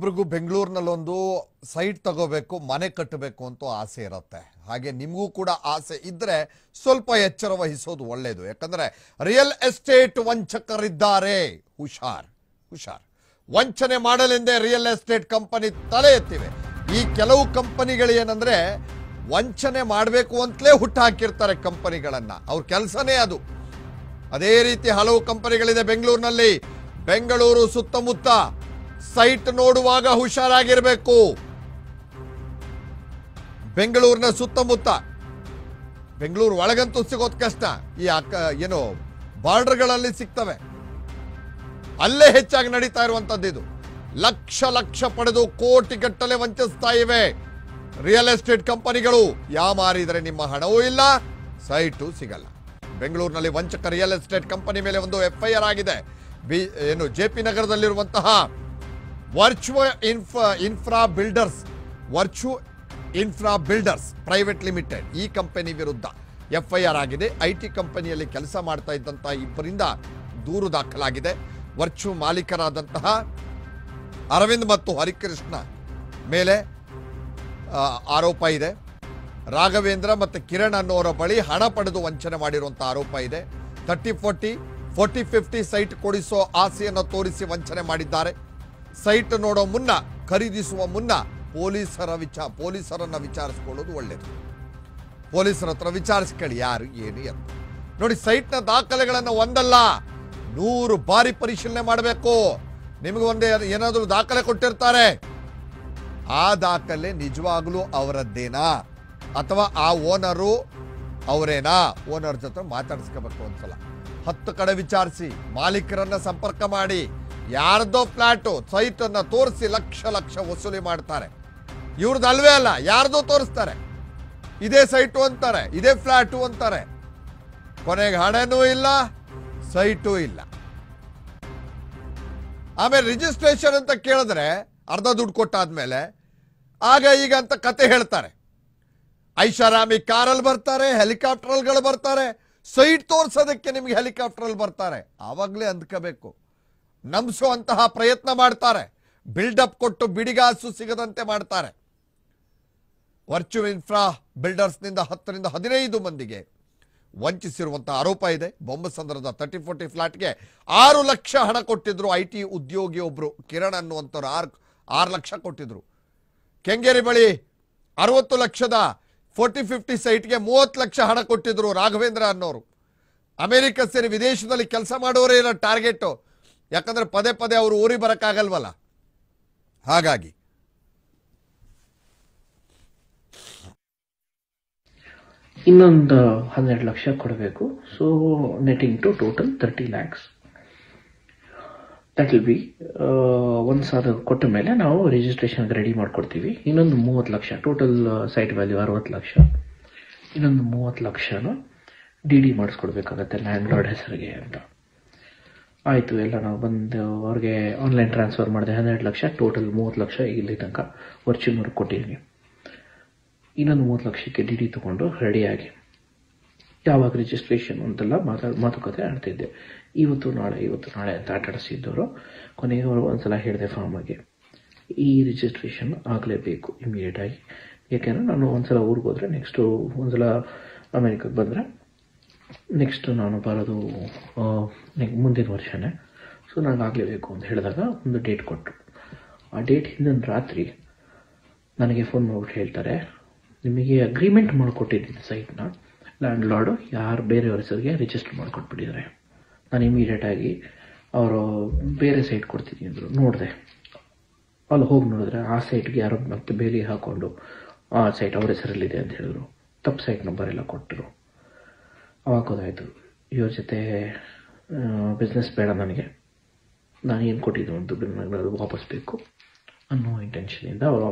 ಒಬ್ರಿಗೂ ಬೆಂಗಳೂರಿನಲ್ಲೊಂದು site ತಗೋಬೇಕು ಮನೆ ಕಟ್ಟಬೇಕು ಅಂತ ಆಸೆ ಇರುತ್ತೆ ಹಾಗೆ ನಿಮಗೂ ಕೂಡ ಆಸೆ ಇದ್ರೆ ಸ್ವಲ್ಪ ಎಚ್ಚರ ವಹಿಸೋದು ಒಳ್ಳೆಯದು ಯಾಕಂದ್ರೆ ರಿಯಲ್ ಎಸ್ಟೇಟ್ ವಂಚಕರಿದ್ದಾರೆ ಹುಷಾರ್ ಹುಷಾರ್ ವಂಚನೆ ಮಾಡಲೆಂದೇ ರಿಯಲ್ ಎಸ್ಟೇಟ್ ಕಂಪನಿ ತಲೆ ಎತ್ತಿವೆ ಈ ಕೆಲವು ಕಂಪನಿಗಳು ಏನಂದ್ರೆ ವಂಚನೆ ಮಾಡಬೇಕು ಅಂತಲೇ ಹುಟ್ಟು ಹಾಕಿರ್ತಾರೆ ಕಂಪನಿಗಳನ್ನ ಅವ್ರ ಕೆಲಸನೇ ಅದು ಅದೇ ರೀತಿ ಹಲವು ಕಂಪನಿಗಳಿದೆ ಬೆಂಗಳೂರಿನಲ್ಲಿ ಬೆಂಗಳೂರು ಸುತ್ತಮುತ್ತ ಸೈಟ್ ನೋಡುವಾಗ ಹುಷಾರಾಗಿರ್ಬೇಕು ಬೆಂಗಳೂರಿನ ಸುತ್ತಮುತ್ತ ಬೆಂಗಳೂರು ಒಳಗಂತೂ ಸಿಗೋದು ಕಷ್ಟ ಈ ಅಕ್ಕ ಏನು ಬಾರ್ಡರ್ಗಳಲ್ಲಿ ಸಿಗ್ತವೆ ಅಲ್ಲೇ ಹೆಚ್ಚಾಗಿ ನಡೀತಾ ಇರುವಂತದ್ದು ಇದು ಲಕ್ಷ ಲಕ್ಷ ಪಡೆದು ಕೋಟಿಗಟ್ಟಲೆ ವಂಚಿಸ್ತಾ ಇವೆ ರಿಯಲ್ ಎಸ್ಟೇಟ್ ಕಂಪನಿಗಳು ಯಾಮಾರಿದರೆ ನಿಮ್ಮ ಹಣವೂ ಇಲ್ಲ ಸೈಟು ಸಿಗಲ್ಲ ಬೆಂಗಳೂರಿನಲ್ಲಿ ವಂಚಕ ರಿಯಲ್ ಎಸ್ಟೇಟ್ ಕಂಪನಿ ಮೇಲೆ ಒಂದು ಎಫ್ಐಆರ್ ಆಗಿದೆ ಬಿ ಏನು ಜೆ ಪಿ ನಗರದಲ್ಲಿರುವಂತಹ ವರ್ಚುವ ಇನ್ಫ್ರಾ ಇನ್ಫ್ರಾ ಬಿಲ್ಡರ್ಸ್ ವರ್ಚು ಇನ್ಫ್ರಾ ಬಿಲ್ಡರ್ಸ್ ಪ್ರೈವೇಟ್ ಲಿಮಿಟೆಡ್ ಈ ಕಂಪನಿ ವಿರುದ್ಧ ಎಫ್ಐಆರ್ ಆಗಿದೆ ಐ ಟಿ ಕಂಪನಿಯಲ್ಲಿ ಕೆಲಸ ಮಾಡ್ತಾ ಇದ್ದಂತಹ ಇಬ್ಬರಿಂದ ದೂರು ದಾಖಲಾಗಿದೆ ವರ್ಚು ಮಾಲೀಕರಾದಂತಹ ಅರವಿಂದ್ ಮತ್ತು ಹರಿಕೃಷ್ಣ ಮೇಲೆ ಆ, ಆರೋಪ ಇದೆ ರಾಘವೇಂದ್ರ ಮತ್ತು ಕಿರಣ್ ಅನ್ನೋರ ಬಳಿ ಹಣ ಪಡೆದು ವಂಚನೆ ಮಾಡಿರುವಂಥ ಆರೋಪ ಇದೆ thirty forty forty fifty site ಕೊಡಿಸೋ ಆಸೆಯನ್ನು ತೋರಿಸಿ ವಂಚನೆ ಮಾಡಿದ್ದಾರೆ ಸೈಟ್ ನೋಡೋ ಮುನ್ನ ಖರೀದಿಸುವ ಮುನ್ನ ಪೊಲೀಸರ ವಿಚಾರ ಪೊಲೀಸರನ್ನ ವಿಚಾರಿಸ್ಕೊಳ್ಳೋದು ಒಳ್ಳೆಯದು ಪೊಲೀಸರ ಹತ್ರ ವಿಚಾರಿಸ್ಕೊಳ್ಳಿ ಯಾರು ಏನು ಅಂತ ನೋಡಿ ಸೈಟ್ನ ದಾಖಲೆಗಳನ್ನು ಒಂದಲ್ಲ ನೂರು ಬಾರಿ ಪರಿಶೀಲನೆ ಮಾಡಬೇಕು ನಿಮಗೆ ಒಂದೇ ಏನಾದರೂ ದಾಖಲೆ ಕೊಟ್ಟಿರ್ತಾರೆ ಆ ದಾಖಲೆ ನಿಜವಾಗ್ಲೂ ಅವರದ್ದೇನಾ ಅಥವಾ ಆ ಓನರು ಅವರೇನಾ ಓನರ್ ಜೊತೆ ಮಾತಾಡಿಸ್ಕೋಬೇಕು ಒಂದ್ಸಲ ಹತ್ತು ಕಡೆ ವಿಚಾರಿಸಿ ಮಾಲೀಕರನ್ನ ಸಂಪರ್ಕ ಮಾಡಿ ಯಾರ್ದೋ ಫ್ಲಾಟು ಸೈಟ್ ಅನ್ನ ತೋರಿಸಿ ಲಕ್ಷ ಲಕ್ಷ ವಸೂಲಿ ಮಾಡ್ತಾರೆ ಇವ್ರದ್ದು ಅಲ್ವೇ ಅಲ್ಲ ಯಾರ್ದೋ ತೋರಿಸ್ತಾರೆ ಇದೇ ಸೈಟು ಅಂತಾರೆ ಇದೇ ಫ್ಲಾಟು ಅಂತಾರೆ ಕೊನೆಗೆ ಹಣನೂ ಇಲ್ಲ ಸೈಟು ಇಲ್ಲ ಆಮೇಲೆ ರಿಜಿಸ್ಟ್ರೇಷನ್ ಅಂತ ಕೇಳಿದ್ರೆ ಅರ್ಧ ದುಡ್ಡು ಕೊಟ್ಟಾದ್ಮೇಲೆ ಆಗ ಈಗ ಅಂತ ಕತೆ ಹೇಳ್ತಾರೆ ಐಷಾರಾಮಿ ಕಾರಲ್ಲಿ ಬರ್ತಾರೆ ಹೆಲಿಕಾಪ್ಟರ್ಗಳು ಬರ್ತಾರೆ ಸೈಟ್ ತೋರ್ಸೋದಕ್ಕೆ ನಿಮ್ಗೆ ಹೆಲಿಕಾಪ್ಟರ್ ಬರ್ತಾರೆ ಆವಾಗಲೇ ಅಂದ್ಕೋಬೇಕು ನಂಬಿಸುವಂತಹ ಪ್ರಯತ್ನ ಮಾಡ್ತಾರೆ ಬಿಲ್ಡಪ್ ಕೊಟ್ಟು ಬಿಡಿಗಾಸು ಸಿಗದಂತೆ ಮಾಡ್ತಾರೆ ವರ್ಚು ಇನ್ಫ್ರಾ ಬಿಲ್ಡರ್ಸ್ನಿಂದ ಹತ್ತರಿಂದ ಹದಿನೈದು ಮಂದಿಗೆ ವಂಚಿಸಿರುವಂತಹ ಆರೋಪ ಇದೆ ಬೊಮ್ಮಸಂದ್ರದ ತರ್ಟಿ ಫೋರ್ಟಿ ಫ್ಲಾಟ್ಗೆ ಆರು ಲಕ್ಷ ಹಣ ಕೊಟ್ಟಿದ್ರು ಐ ಟಿ ಉದ್ಯೋಗಿ ಒಬ್ರು ಕಿರಣ್ ಅನ್ನುವಂಥವ್ರು ಆರು ಆರು ಲಕ್ಷ ಕೊಟ್ಟಿದ್ರು ಕೆಂಗೇರಿ ಬಳಿ ಅರವತ್ತು ಲಕ್ಷದ ಫೋರ್ಟಿ ಫಿಫ್ಟಿ ಸೈಟ್ಗೆ ಮೂವತ್ತು ಲಕ್ಷ ಹಣ ಕೊಟ್ಟಿದ್ರು ರಾಘವೇಂದ್ರ ಅನ್ನೋರು ಅಮೆರಿಕ ಸೇರಿ ವಿದೇಶದಲ್ಲಿ ಕೆಲಸ ಮಾಡೋರೇ ಇರೋ ಟಾರ್ಗೆಟು ಯಾಕಂದ್ರೆ ಪದೇ ಪದೇ ಅವರು ಊರಿಗೆ ಬರೋಕ್ಕಾಗಲ್ವಲ್ಲ ಹಾಗಾಗಿ ಇನ್ನೊಂದು ಹನ್ನೆರಡು ಲಕ್ಷ ಕೊಡಬೇಕು so netting to total thirty lakhs that will be ಒಂದು ಸಾವಿರ ಕೊಟ್ಟ ಮೇಲೆ ನಾವು ರಿಜಿಸ್ಟ್ರೇಷನ್ಗೆ ರೆಡಿ ಮಾಡ್ಕೊಡ್ತೀವಿ ಇನ್ನೊಂದು ಮೂವತ್ತು ಲಕ್ಷ ಟೋಟಲ್ ಸೈಟ್ ವ್ಯಾಲ್ಯೂ ಅರವತ್ತು ಲಕ್ಷ ಇನ್ನೊಂದು ಮೂವತ್ತು ಲಕ್ಷನ ಡಿ ಡಿ ಮಾಡಿಸ್ಕೊಡ್ಬೇಕಾಗತ್ತೆ ಲ್ಯಾಂಡ್ ಲಾರ್ಡ್ ಹೆಸರಿಗೆ ಅಂತ ಆಯಿತು ಎಲ್ಲ ನಾವು ಬಂದು ಅವ್ರಿಗೆ ಆನ್ಲೈನ್ ಟ್ರಾನ್ಸ್ಫರ್ ಮಾಡಿದೆ ಹನ್ನೆರಡು ಲಕ್ಷ ಟೋಟಲ್ ಮೂವತ್ತು ಲಕ್ಷ ಇಲ್ಲಿ ತನಕ ವರ್ಚುನವ್ರಿಗೆ ಕೊಟ್ಟಿದ್ದೀನಿ ಇನ್ನೊಂದು ಮೂವತ್ತು ಲಕ್ಷಕ್ಕೆ ಡಿ ಡಿ ತೊಗೊಂಡು ರೆಡಿಯಾಗಿ ಯಾವಾಗ ರಿಜಿಸ್ಟ್ರೇಷನ್ ಅಂತೆಲ್ಲ ಮಾತಾ ಮಾತುಕತೆ ಆಡ್ತಿದ್ದೆ ಇವತ್ತು ನಾಳೆ ಇವತ್ತು ನಾಳೆ ಅಂತ ಆಟಾಡಿಸಿದ್ದವರು ಕೊನೆಗೆ ಅವರು ಒಂದ್ಸಲ ಹೇಳಿದೆ ಫಾರ್ಮಗೆ ಈ ರಿಜಿಸ್ಟ್ರೇಷನ್ ಆಗಲೇಬೇಕು ಇಮಿಡಿಯೇಟಾಗಿ ಯಾಕೆಂದರೆ ನಾನು ಒಂದ್ಸಲ ಊರಿಗೆ ಹೋದರೆ ನೆಕ್ಸ್ಟು ಒಂದ್ಸಲ ಅಮೇರಿಕಕ್ಕೆ ಬಂದರೆ ನೆಕ್ಸ್ಟ್ ನಾನು ಬರೋದು ಆ, ನೆಕ್- ಮುಂದಿನ ವರ್ಷನೇ ಸೊ ನನಗೆ ಆಗಲೇಬೇಕು ಅಂತ ಹೇಳಿದಾಗ ಒಂದು ಡೇಟ್ ಕೊಟ್ಟರು ಆ ಡೇಟ್ ಹಿಂದಿನ ರಾತ್ರಿ ನನಗೆ ಫೋನ್ ಮಾಡ್ಬಿಟ್ಟು ಹೇಳ್ತಾರೆ ನಿಮಗೆ ಅಗ್ರಿಮೆಂಟ್ ಮಾಡಿಕೊಟ್ಟಿದ್ದೀನಿ ಸೈಟ್ನ ಲ್ಯಾಂಡ್ ಲಾರ್ಡು ಯಾರು ಬೇರೆಯವ್ರ ಹೆಸರಿಗೆ ರಿಜಿಸ್ಟರ್ ಮಾಡಿಕೊಟ್ಬಿಟ್ಟಿದ್ದಾರೆ ನಾನು ಇಮಿಡಿಯೇಟಾಗಿ ಅವರು ಬೇರೆ ಸೈಟ್ ಕೊಡ್ತೀನಿ ಅಂದರು ನೋಡಿದೆ ಅಲ್ಲಿ ಹೋಗಿ ನೋಡಿದ್ರೆ ಆ ಸೈಟ್ಗೆ ಯಾರೋ ಮತ್ತೆ ಬೇಲಿ ಹಾಕ್ಕೊಂಡು ಆ ಸೈಟ್ ಅವ್ರ ಹೆಸರಲ್ಲಿದೆ ಅಂತ ಹೇಳಿದ್ರು ತಪ್ಪು ಸೈಟ್ ನಂಬರ್ ಎಲ್ಲ ಕೊಟ್ಟರು ಅವಾಗ ಗೊತ್ತಾಯಿತು ಇವ್ರ ಜೊತೆ ಬಿಸ್ನೆಸ್ ಬೇಡ ನನಗೆ ನಾನು ಏನು ಕೊಟ್ಟಿದ್ದು ಅಂತ ನನಗೆ ಅದು ವಾಪಸ್ ಬೇಕು ಅನ್ನೋ ಇಂಟೆನ್ಷನಿಂದ ಅವರು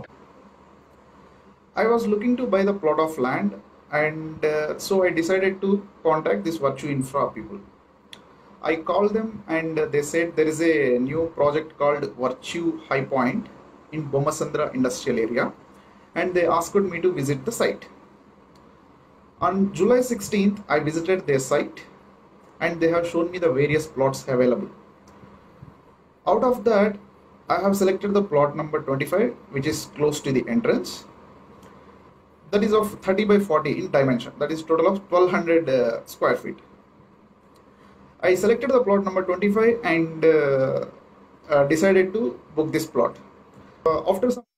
I was looking to buy the plot of land, and uh, so I decided to contact this Virtue Infra people. I called them, and uh, they said there is a new project called Virtue High Point in Bomasandra Industrial Area, and they asked me to visit the site. On July 16th, I visited their site, and they have shown me the various plots available. Out of that, I have selected the plot number 25, which is close to the entrance. That is of 30 by 40 in dimension. That is total of 1200 uh, square feet. I selected the plot number 25 and uh, uh, decided to book this plot. Uh, after some